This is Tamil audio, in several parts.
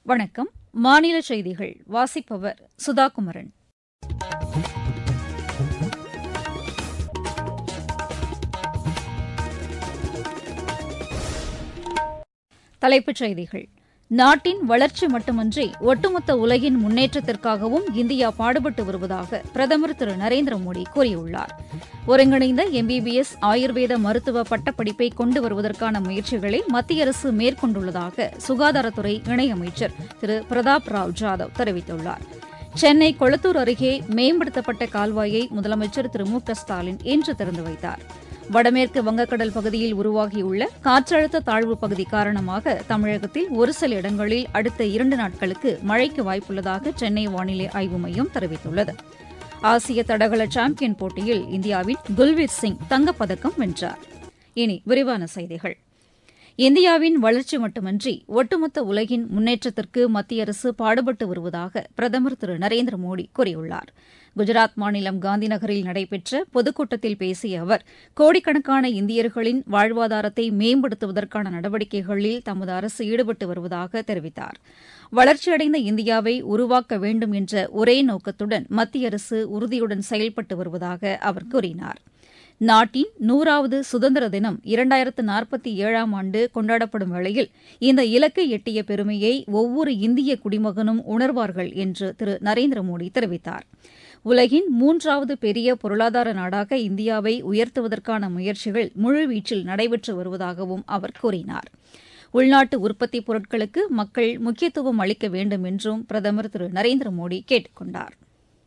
வணக்கம் மாநில செய்திகள் வாசிப்பவர் சுதாகுமரன் தலைப்புச் செய்திகள் நாட்டின் வளர்ச்சி மட்டுமன்றி ஒட்டுமொத்த உலகின் முன்னேற்றத்திற்காகவும் இந்தியா பாடுபட்டு வருவதாக பிரதமர் திரு நரேந்திர மோடி கூறியுள்ளார் ஒருங்கிணைந்த எம்பிபிஎஸ் ஆயுர்வேத மருத்துவ பட்டப்படிப்பை கொண்டு வருவதற்கான முயற்சிகளை மத்திய அரசு மேற்கொண்டுள்ளதாக சுகாதாரத்துறை இணையமைச்சர் திரு பிரதாப் ராவ் ஜாதவ் தெரிவித்துள்ளார் சென்னை கொளத்தூர் அருகே மேம்படுத்தப்பட்ட கால்வாயை முதலமைச்சர் திரு மு க ஸ்டாலின் இன்று திறந்து வைத்தார் வடமேற்கு வங்கக்கடல் பகுதியில் உருவாகியுள்ள காற்றழுத்த தாழ்வு பகுதி காரணமாக தமிழகத்தில் ஒரு சில இடங்களில் அடுத்த இரண்டு நாட்களுக்கு மழைக்கு வாய்ப்புள்ளதாக சென்னை வானிலை ஆய்வு மையம் தெரிவித்துள்ளது ஆசிய தடகள சாம்பியன் போட்டியில் இந்தியாவின் குல்வீர் சிங் தங்கப்பதக்கம் வென்றார் இனி விரிவான செய்திகள் இந்தியாவின் வளர்ச்சி மட்டுமன்றி ஒட்டுமொத்த உலகின் முன்னேற்றத்திற்கு மத்திய அரசு பாடுபட்டு வருவதாக பிரதமர் திரு நரேந்திர மோடி கூறியுள்ளார் குஜராத் மாநிலம் காந்திநகரில் நடைபெற்ற பொதுக்கூட்டத்தில் பேசிய அவர் கோடிக்கணக்கான இந்தியர்களின் வாழ்வாதாரத்தை மேம்படுத்துவதற்கான நடவடிக்கைகளில் தமது அரசு ஈடுபட்டு வருவதாக தெரிவித்தார் வளர்ச்சியடைந்த இந்தியாவை உருவாக்க வேண்டும் என்ற ஒரே நோக்கத்துடன் மத்திய அரசு உறுதியுடன் செயல்பட்டு வருவதாக அவர் கூறினார் நாட்டின் நூறாவது சுதந்திர தினம் இரண்டாயிரத்து நாற்பத்தி ஏழாம் ஆண்டு கொண்டாடப்படும் வேளையில் இந்த இலக்கை எட்டிய பெருமையை ஒவ்வொரு இந்திய குடிமகனும் உணர்வார்கள் என்று திரு நரேந்திர மோடி தெரிவித்தார் உலகின் மூன்றாவது பெரிய பொருளாதார நாடாக இந்தியாவை உயர்த்துவதற்கான முயற்சிகள் முழுவீச்சில் நடைபெற்று வருவதாகவும் அவர் கூறினார் உள்நாட்டு உற்பத்தி பொருட்களுக்கு மக்கள் முக்கியத்துவம் அளிக்க வேண்டும் என்றும் பிரதமர் திரு நரேந்திர மோடி கேட்டுக் கொண்டார்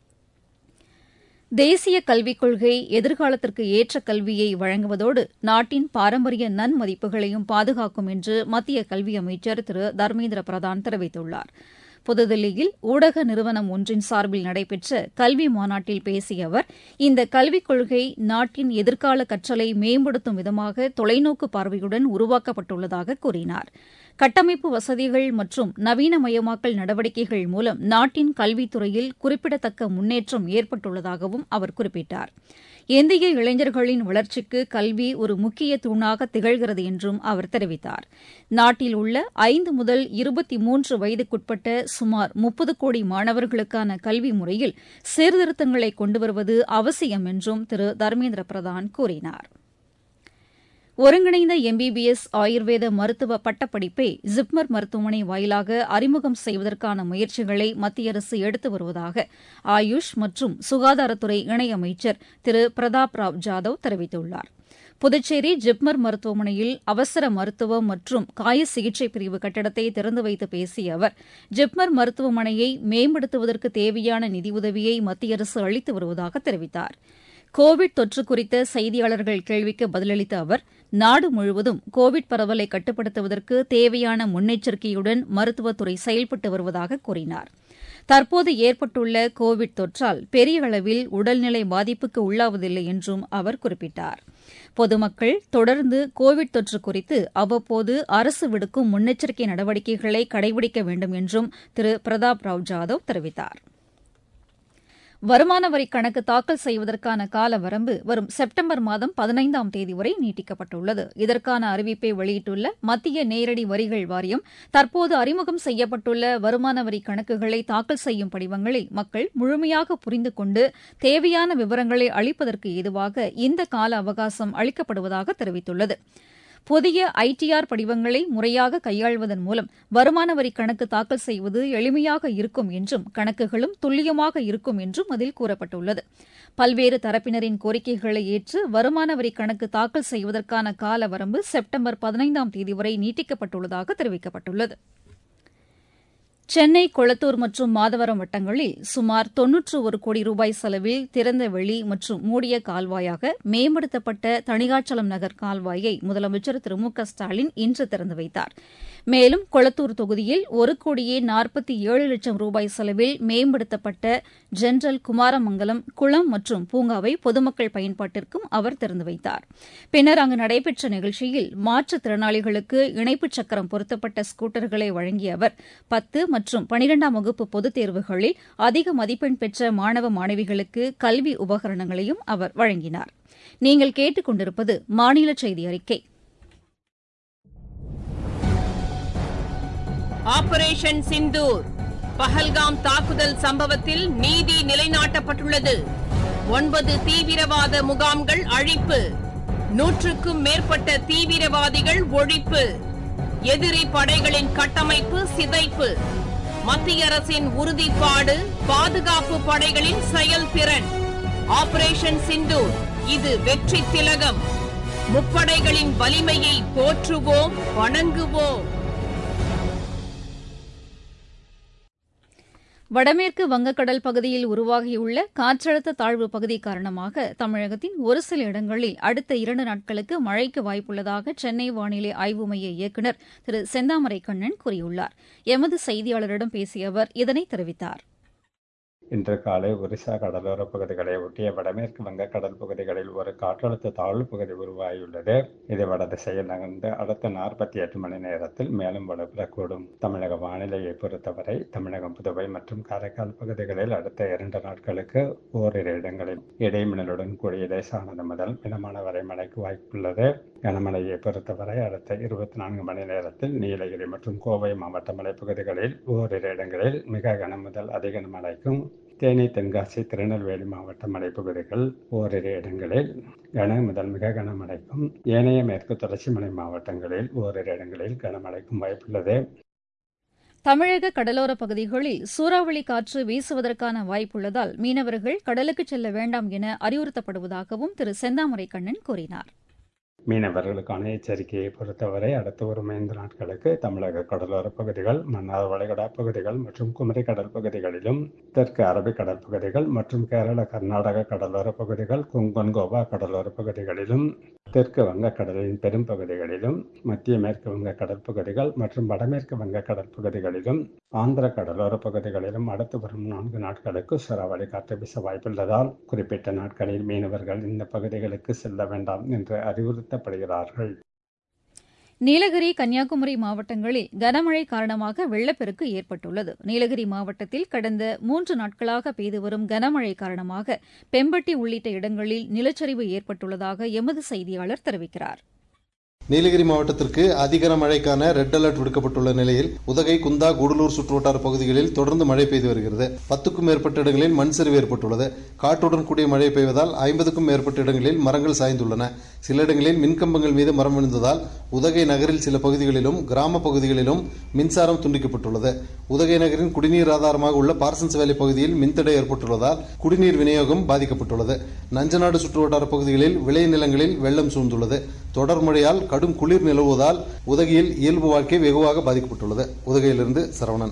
தேசிய கல்விக் கொள்கை எதிர்காலத்திற்கு ஏற்ற கல்வியை வழங்குவதோடு நாட்டின் பாரம்பரிய நன்மதிப்புகளையும் பாதுகாக்கும் என்று மத்திய கல்வி அமைச்சர் திரு தர்மேந்திர பிரதான் தெரிவித்துள்ளார் புதுதில்லியில் ஊடக நிறுவனம் ஒன்றின் சார்பில் நடைபெற்ற கல்வி மாநாட்டில் பேசிய அவர் இந்த கல்விக் கொள்கை நாட்டின் எதிர்கால கற்றலை மேம்படுத்தும் விதமாக தொலைநோக்கு பார்வையுடன் உருவாக்கப்பட்டுள்ளதாக கூறினார் கட்டமைப்பு வசதிகள் மற்றும் நவீனமயமாக்கல் நடவடிக்கைகள் மூலம் நாட்டின் கல்வித்துறையில் குறிப்பிடத்தக்க முன்னேற்றம் ஏற்பட்டுள்ளதாகவும் அவர் குறிப்பிட்டார் இந்திய இளைஞர்களின் வளர்ச்சிக்கு கல்வி ஒரு முக்கிய தூணாக திகழ்கிறது என்றும் அவர் தெரிவித்தார் நாட்டில் உள்ள ஐந்து முதல் இருபத்தி மூன்று வயதுக்குட்பட்ட சுமார் முப்பது கோடி மாணவர்களுக்கான கல்வி முறையில் சீர்திருத்தங்களை கொண்டுவருவது அவசியம் என்றும் திரு தர்மேந்திர பிரதான் கூறினார் ஒருங்கிணைந்த எம்பிபிஎஸ் ஆயுர்வேத மருத்துவ பட்டப்படிப்பை ஜிப்மர் மருத்துவமனை வாயிலாக அறிமுகம் செய்வதற்கான முயற்சிகளை மத்திய அரசு எடுத்து வருவதாக ஆயுஷ் மற்றும் சுகாதாரத்துறை இணையமைச்சர் திரு பிரதாப் ராவ் ஜாதவ் தெரிவித்துள்ளார் புதுச்சேரி ஜிப்மர் மருத்துவமனையில் அவசர மருத்துவம் மற்றும் காய சிகிச்சை பிரிவு கட்டடத்தை திறந்து வைத்து பேசிய அவர் ஜிப்மர் மருத்துவமனையை மேம்படுத்துவதற்கு தேவையான நிதியுதவியை மத்திய அரசு அளித்து வருவதாக தெரிவித்தார் கோவிட் தொற்று குறித்த செய்தியாளர்கள் கேள்விக்கு பதிலளித்த அவர் நாடு முழுவதும் கோவிட் பரவலை கட்டுப்படுத்துவதற்கு தேவையான முன்னெச்சரிக்கையுடன் மருத்துவத்துறை செயல்பட்டு வருவதாக கூறினார் தற்போது ஏற்பட்டுள்ள கோவிட் தொற்றால் பெரிய அளவில் உடல்நிலை பாதிப்புக்கு உள்ளாவதில்லை என்றும் அவர் குறிப்பிட்டார் பொதுமக்கள் தொடர்ந்து கோவிட் தொற்று குறித்து அவ்வப்போது அரசு விடுக்கும் முன்னெச்சரிக்கை நடவடிக்கைகளை கடைபிடிக்க வேண்டும் என்றும் திரு பிரதாப் ராவ் ஜாதவ் தெரிவித்தார் வருமான வரி கணக்கு தாக்கல் செய்வதற்கான கால வரம்பு வரும் செப்டம்பர் மாதம் பதினைந்தாம் தேதி வரை நீட்டிக்கப்பட்டுள்ளது இதற்கான அறிவிப்பை வெளியிட்டுள்ள மத்திய நேரடி வரிகள் வாரியம் தற்போது அறிமுகம் செய்யப்பட்டுள்ள வருமான வரி கணக்குகளை தாக்கல் செய்யும் படிவங்களை மக்கள் முழுமையாக புரிந்து கொண்டு தேவையான விவரங்களை அளிப்பதற்கு ஏதுவாக இந்த கால அவகாசம் அளிக்கப்படுவதாக தெரிவித்துள்ளது புதிய ஐடிஆர் படிவங்களை முறையாக கையாள்வதன் மூலம் வருமான வரி கணக்கு தாக்கல் செய்வது எளிமையாக இருக்கும் என்றும் கணக்குகளும் துல்லியமாக இருக்கும் என்றும் அதில் கூறப்பட்டுள்ளது பல்வேறு தரப்பினரின் கோரிக்கைகளை ஏற்று வருமான வரி கணக்கு தாக்கல் செய்வதற்கான கால வரம்பு செப்டம்பர் பதினைந்தாம் தேதி வரை நீட்டிக்கப்பட்டுள்ளதாக தெரிவிக்கப்பட்டுள்ளது சென்னை கொளத்தூர் மற்றும் மாதவரம் வட்டங்களில் சுமார் தொன்னூற்று ஒரு கோடி ரூபாய் செலவில் திறந்த வெளி மற்றும் மூடிய கால்வாயாக மேம்படுத்தப்பட்ட தணிகாச்சலம் நகர் கால்வாயை முதலமைச்சர் திரு மு க ஸ்டாலின் இன்று திறந்து வைத்தார் மேலும் கொளத்தூர் தொகுதியில் ஒரு கோடியே நாற்பத்தி ஏழு லட்சம் ரூபாய் செலவில் மேம்படுத்தப்பட்ட ஜெனரல் குமாரமங்கலம் குளம் மற்றும் பூங்காவை பொதுமக்கள் பயன்பாட்டிற்கும் அவர் திறந்து வைத்தார் பின்னர் அங்கு நடைபெற்ற நிகழ்ச்சியில் மாற்றுத்திறனாளிகளுக்கு இணைப்புச் சக்கரம் பொருத்தப்பட்ட ஸ்கூட்டர்களை வழங்கிய அவர் பத்து மற்றும் பனிரெண்டாம் வகுப்பு பொதுத் தேர்வுகளில் அதிக மதிப்பெண் பெற்ற மாணவ மாணவிகளுக்கு கல்வி உபகரணங்களையும் அவர் வழங்கினார் நீங்கள் கேட்டுக் கொண்டிருப்பது மாநில செய்தி அறிக்கை ஆபரேஷன் சிந்தூர் பஹல்காம் தாக்குதல் சம்பவத்தில் நீதி நிலைநாட்டப்பட்டுள்ளது ஒன்பது தீவிரவாத முகாம்கள் அழிப்பு நூற்றுக்கும் மேற்பட்ட தீவிரவாதிகள் ஒழிப்பு எதிரி படைகளின் கட்டமைப்பு சிதைப்பு மத்திய அரசின் உறுதிப்பாடு பாதுகாப்பு படைகளின் செயல்திறன் ஆபரேஷன் சிந்தூர் இது வெற்றி திலகம் முப்படைகளின் வலிமையை போற்றுவோம் வணங்குவோம் வடமேற்கு வங்கக்கடல் பகுதியில் உருவாகியுள்ள காற்றழுத்த தாழ்வு பகுதி காரணமாக தமிழகத்தின் ஒரு சில இடங்களில் அடுத்த இரண்டு நாட்களுக்கு மழைக்கு வாய்ப்புள்ளதாக சென்னை வானிலை ஆய்வு மைய இயக்குநர் திரு செந்தாமரை கண்ணன் கூறியுள்ளார் எமது செய்தியாளரிடம் பேசிய அவர் இதனை தெரிவித்தார் இன்று காலை ஒரிசா கடலோர பகுதிகளை ஒட்டிய வடமேற்கு வங்கக்கடல் பகுதிகளில் ஒரு காற்றழுத்த தாழ்வு பகுதி உருவாகியுள்ளது இது வடதிசையில் நகர்ந்து அடுத்த நாற்பத்தி எட்டு மணி நேரத்தில் மேலும் வலுப்பெறக்கூடும் தமிழக வானிலையை பொறுத்தவரை தமிழகம் புதுவை மற்றும் காரைக்கால் பகுதிகளில் அடுத்த இரண்டு நாட்களுக்கு ஓரிரு இடங்களில் இடைமின்னலுடன் கூடிய லேசானது முதல் மிதமான வரை மழைக்கு வாய்ப்புள்ளது கனமழையை பொறுத்தவரை அடுத்த இருபத்தி நான்கு மணி நேரத்தில் நீலகிரி மற்றும் கோவை மாவட்ட மலைப்பகுதிகளில் ஓரிரு இடங்களில் மிக கன முதல் அதிக மழைக்கும் தேனி தென்காசி திருநெல்வேலி மாவட்ட மலைப்பகுதிகள் ஓரிரு இடங்களில் கன முதல் மிக கனமழைக்கும் ஏனைய மேற்கு தொடர்ச்சி மலை மாவட்டங்களில் ஓரிரு இடங்களில் கனமழைக்கும் வாய்ப்புள்ளது தமிழக கடலோர பகுதிகளில் சூறாவளி காற்று வீசுவதற்கான வாய்ப்புள்ளதால் மீனவர்கள் கடலுக்கு செல்ல வேண்டாம் என அறிவுறுத்தப்படுவதாகவும் திரு செந்தாமரை கண்ணன் கூறினார் மீனவர்களுக்கான எச்சரிக்கையை பொறுத்தவரை அடுத்த ஒரு ஐந்து நாட்களுக்கு தமிழக கடலோர பகுதிகள் மன்னார் வளைகுடா பகுதிகள் மற்றும் குமரி கடல் பகுதிகளிலும் தெற்கு அரபிக் கடல் பகுதிகள் மற்றும் கேரள கர்நாடக கடலோர பகுதிகள் கொங்கன் கோவா கடலோர பகுதிகளிலும் தெற்கு வங்கக்கடலின் பெரும் பகுதிகளிலும் மத்திய மேற்கு வங்க கடல் பகுதிகள் மற்றும் வடமேற்கு வங்க கடல் பகுதிகளிலும் ஆந்திர கடலோர பகுதிகளிலும் அடுத்து வரும் நான்கு நாட்களுக்கு சூறாவளி காற்று வீச வாய்ப்புள்ளதால் குறிப்பிட்ட நாட்களில் மீனவர்கள் இந்த பகுதிகளுக்கு செல்ல வேண்டாம் என்று அறிவுறுத்தப்படுகிறார்கள் நீலகிரி கன்னியாகுமரி மாவட்டங்களில் கனமழை காரணமாக வெள்ளப்பெருக்கு ஏற்பட்டுள்ளது நீலகிரி மாவட்டத்தில் கடந்த மூன்று நாட்களாக பெய்து வரும் கனமழை காரணமாக பெம்பட்டி உள்ளிட்ட இடங்களில் நிலச்சரிவு ஏற்பட்டுள்ளதாக எமது செய்தியாளர் தெரிவிக்கிறார் நீலகிரி மாவட்டத்திற்கு அதிகன மழைக்கான ரெட் அலர்ட் விடுக்கப்பட்டுள்ள நிலையில் உதகை குந்தா கூடலூர் சுற்றுவட்டார பகுதிகளில் தொடர்ந்து மழை பெய்து வருகிறது பத்துக்கும் மேற்பட்ட இடங்களில் மண் சரிவு ஏற்பட்டுள்ளது காற்றுடன் கூடிய மழை பெய்வதால் ஐம்பதுக்கும் மேற்பட்ட இடங்களில் மரங்கள் சாய்ந்துள்ளன சில இடங்களில் மின்கம்பங்கள் மீது மரம் விழுந்ததால் உதகை நகரில் சில பகுதிகளிலும் கிராம பகுதிகளிலும் மின்சாரம் துண்டிக்கப்பட்டுள்ளது உதகை நகரின் குடிநீர் ஆதாரமாக உள்ள பார்சன்ஸ் வேலை பகுதியில் மின்தடை ஏற்பட்டுள்ளதால் குடிநீர் விநியோகம் பாதிக்கப்பட்டுள்ளது நஞ்சநாடு சுற்றுவட்டார பகுதிகளில் விளைநிலங்களில் வெள்ளம் சூழ்ந்துள்ளது தொடர் மழையால் கடும் குளிர் நிலவுவதால் உதகையில் இயல்பு வாழ்க்கை வெகுவாக பாதிக்கப்பட்டுள்ளது உதகையிலிருந்து சரவணன்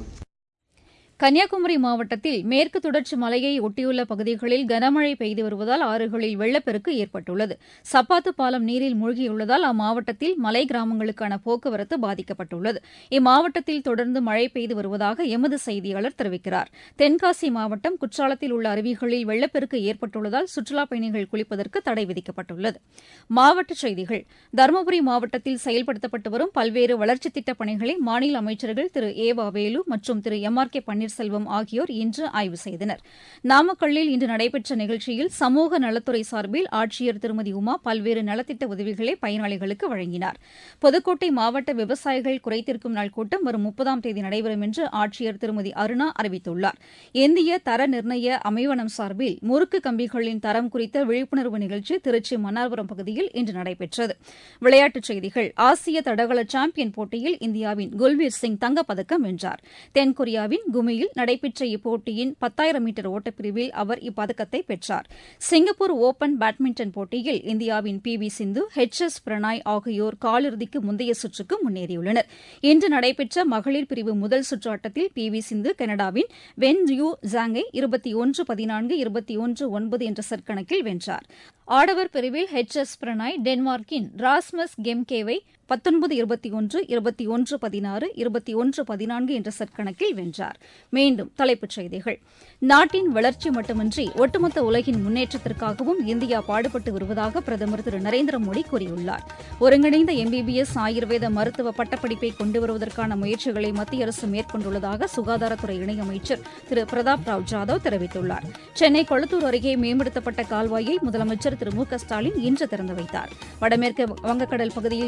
கன்னியாகுமரி மாவட்டத்தில் மேற்கு தொடர்ச்சி மலையை ஒட்டியுள்ள பகுதிகளில் கனமழை பெய்து வருவதால் ஆறுகளில் வெள்ளப்பெருக்கு ஏற்பட்டுள்ளது சப்பாத்து பாலம் நீரில் மூழ்கியுள்ளதால் அம்மாவட்டத்தில் மலை கிராமங்களுக்கான போக்குவரத்து பாதிக்கப்பட்டுள்ளது இம்மாவட்டத்தில் தொடர்ந்து மழை பெய்து வருவதாக எமது செய்தியாளர் தெரிவிக்கிறார் தென்காசி மாவட்டம் குற்றாலத்தில் உள்ள அருவிகளில் வெள்ளப்பெருக்கு ஏற்பட்டுள்ளதால் சுற்றுலாப் பயணிகள் குளிப்பதற்கு தடை விதிக்கப்பட்டுள்ளது மாவட்டச் செய்திகள் தருமபுரி மாவட்டத்தில் செயல்படுத்தப்பட்டு வரும் பல்வேறு வளர்ச்சித் திட்டப் பணிகளை மாநில அமைச்சர்கள் திரு ஏ வ வேலு மற்றும் Thiru M R K Panneerselvam ஆகியோர் இன்று ஆய்வு செய்தனர் நாமக்கல்லில் இன்று நடைபெற்ற நிகழ்ச்சியில் சமூக நலத்துறை சார்பில் ஆட்சியர் திருமதி உமா பல்வேறு நலத்திட்ட உதவிகளை பயனாளிகளுக்கு வழங்கினார் புதுக்கோட்டை மாவட்ட விவசாயிகள் குறைதீர்க்கும் நாள் கூட்டம் வரும் முப்பதாம் தேதி நடைபெறும் என்று ஆட்சியர் திருமதி அருணா அறிவித்துள்ளார் இந்திய தர நிர்ணய அமைவனம் சார்பில் முறுக்கு கம்பிகளின் தரம் குறித்த விழிப்புணர்வு நிகழ்ச்சி திருச்சி மன்னார்புரம் பகுதியில் இன்று நடைபெற்றது விளையாட்டுச் செய்திகள் ஆசிய தடகள சாம்பியன் போட்டியில் இந்தியாவின் குல்வீர் சிங் தங்கப்பதக்கம் வென்றார் தென்கொரியாவின் குமியில் நடைபெற்ற இப்போட்டியின் பத்தாயிரம் மீட்டர் ஓட்டப்பிரிவில் அவர் இப்பதக்கத்தை பெற்றார் சிங்கப்பூர் ஓபன் பேட்மிண்டன் போட்டியில் இந்தியாவின் P V Sindhu H S Prannoy ஆகியோர் காலிறுதிக்கு முந்தைய சுற்றுக்கு முன்னேறியுள்ளனர் இன்று நடைபெற்ற மகளிர் பிரிவு முதல் சுற்று ஆட்டத்தில் பி வி சிந்து கனடாவின் வென் யூ ஜாங்கை இருபத்தி ஒன்று பதினான்கு இருபத்தி ஒன்று ஒன்பது என்ற செட் கணக்கில் வென்றார் ஆடவர் பிரிவில் ஹெச் எஸ் பிரணாய் டென்மார்க்கின் ராஸ்மஸ் கெம்கேவை பத்தொன்பது இருபத்தி ஒன்று இருபத்தி ஒன்று பதினாறு இருபத்தி ஒன்று பதினான்கு என்ற செட் கணக்கில் வென்றார் மீண்டும் தலைப்புச் செய்திகள் நாட்டின் வளர்ச்சி மட்டுமின்றி ஒட்டுமொத்த உலகின் முன்னேற்றத்திற்காகவும் இந்தியா பாடுபட்டு வருவதாக பிரதமர் திரு நரேந்திர மோடி கூறியுள்ளார் ஒருங்கிணைந்த எம்பிபிஎஸ் ஆயுர்வேத மருத்துவ பட்டப்படிப்பை கொண்டு வருவதற்கான முயற்சிகளை மத்திய அரசு மேற்கொண்டுள்ளதாக சுகாதாரத்துறை இணையமைச்சர் திரு பிரதாப் ராவ் ஜாதவ் தெரிவித்துள்ளார் சென்னை கொளத்தூர் அருகே மேம்படுத்தப்பட்ட கால்வாயை முதலமைச்சர் திரு மு க ஸ்டாலின் இன்று திறந்து வைத்தார் வடமேற்கு வங்கக்கடல் பகுதியில் உருவாகி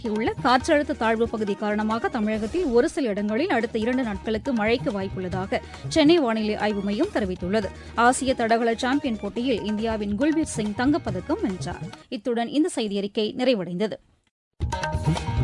உருவாகியுள்ள காற்றழுத்த தாழ்வு பகுதி காரணமாக தமிழகத்தில் ஒரு சில இடங்களில் அடுத்த இரண்டு நாட்களுக்கு மழைக்கு வாய்ப்புள்ளதாக சென்னை வானிலை ஆய்வு மையம் தெரிவித்துள்ளது ஆசிய தடகள சாம்பியன் போட்டியில் இந்தியாவின் குல்பீர் சிங் தங்கப்பதக்கம் வென்றார் இத்துடன் இந்த செய்தியறிக்கை நிறைவடைந்தது